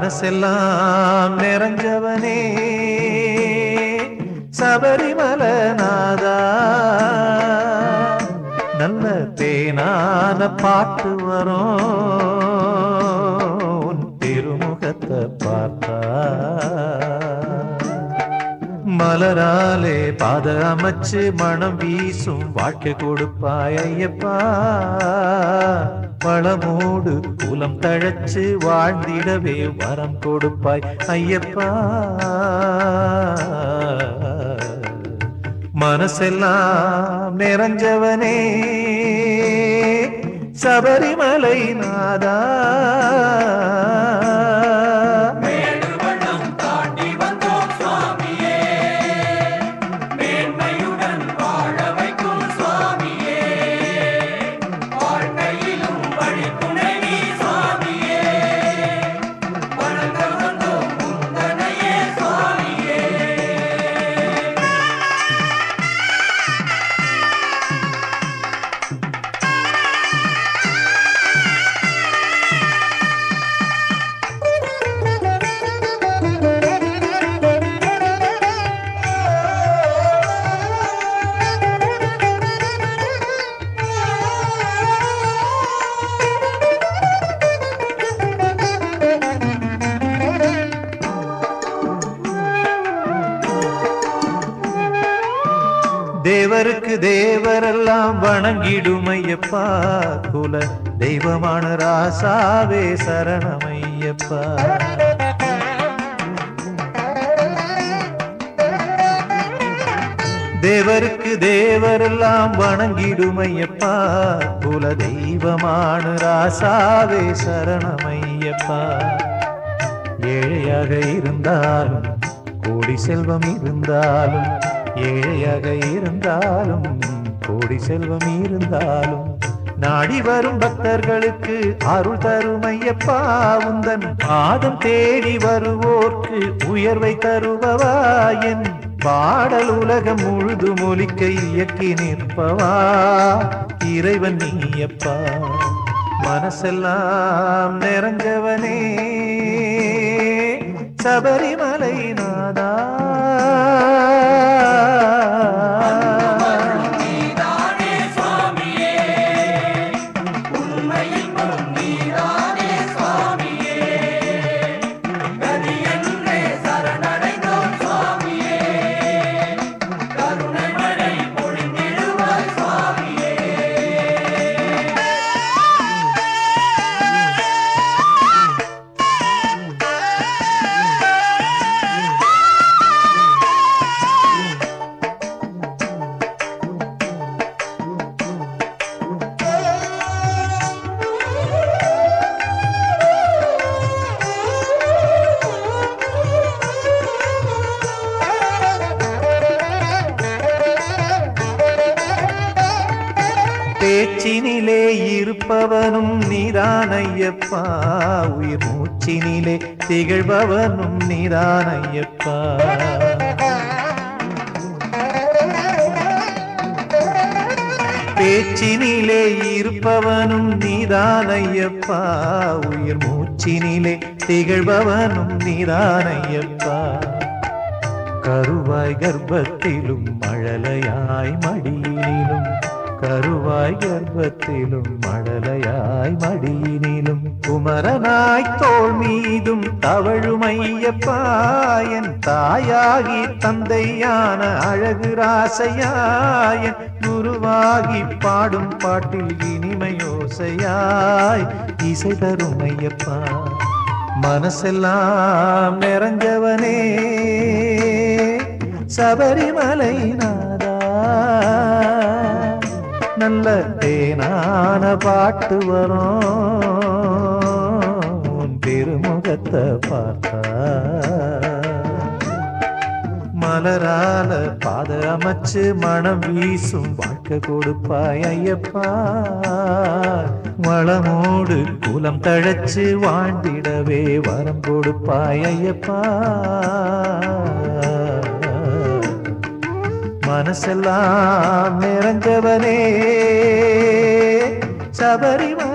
மனசெல்லாம் நிறைஞ்சவனே சபரிமலநாதா நல்ல தேனான பாட்டு வரும் உன் திருமுகத்தை பார்த்தா மலராலே பாத அமைச்சு மனம் வீசும் வாழ்க்கை கொடுப்பாய் ஐயப்பா பழமோடு குலம் தழைச்சு வாழ்ந்திடவே வரம் கொடுப்பாய் ஐயப்பா மனசெல்லாம் நிறைஞ்சவனே சபரிமலை நாதா மேடுவனம் தாண்டி வந்தோம் சுவாமியே மேன்மையுடன் வாழ வைக்கும் சுவாமியே வாழ்க்கையிலும் வழித்துணை நீ சுவாமியே வணங்க வந்தோம் முந்தனையே சுவாமியே தேவருக்கு தேவரெல்லாம் வணங்கிடுமையப்பா குல தெய்வமான ராசாவே சரணமையப்பா தேவருக்கு தேவரெல்லாம் வணங்கிடுமையப்பா குல தெய்வமான ராசாவே சரணமையப்பா ஏழையாக இருந்தாலும் கோடி செல்வம் இருந்தாலும் ஏழையாக இருந்தாலும் கோடி செல்வம் இருந்தாலும் நாடி வரும் பக்தர்களுக்கு அருள் தருமையப்பா உந்தன் பாதம் தேடி வருவோர்க்கு உயர்வை தருபவா என் பாடல் உலகம் முழுது மொழிக்க இயக்கி நிற்பவா இறைவன் நீயப்பா மனசெல்லாம் நிறைஞ்சவனே சபரிமலை நாதா நீதானே சுவாமியே உண்மையின் நீதானே சுவாமியே கதி என்றே சரணடைந்தோம் சுவாமியே கருணை மழை பொழிந்திடுவாய் சுவாமியே பேச்சினிலே இருப்பவனும் நீதானையப்பா உயிர் மூச்சினிலே திகழ்பவனும் நீதானையப்பா பேச்சினிலே இருப்பவனும் நீதானையப்பா உயிர் மூச்சினிலே திகழ்பவனும் நீதானையப்பா கருவாய் கர்ப்பத்திலும் மழலையாய் மடியினிலும் கருவாய் கர்ப்பத்திலும் மழலையாய் மடியினிலும் குமரனாய் தோள் மீதும் தவழுமையப்பா என் தாயாகி தந்தையான அழகு ராசையாயன் குருவாகி பாடும் பாட்டில் இனிமையோசையாய் இசை தருமையப்பா மனசெல்லாம் நிறைஞ்சவனே சபரிமலை நாதா நல்ல தேனான பாட்டு வரும் உன் திருமுகத்தை பார்த்தா மலரால பாத அமைச்சு மனம் வீசும் வாழ்க்கை கொடுப்பாய் ஐயப்பா வளமோடு குலம் தழைச்சு வாழ்ந்திடவே வரம் கொடுப்பாய் ஐயப்பா மனசெல்லாம் நிறைஞ்சவனே சபரிமலை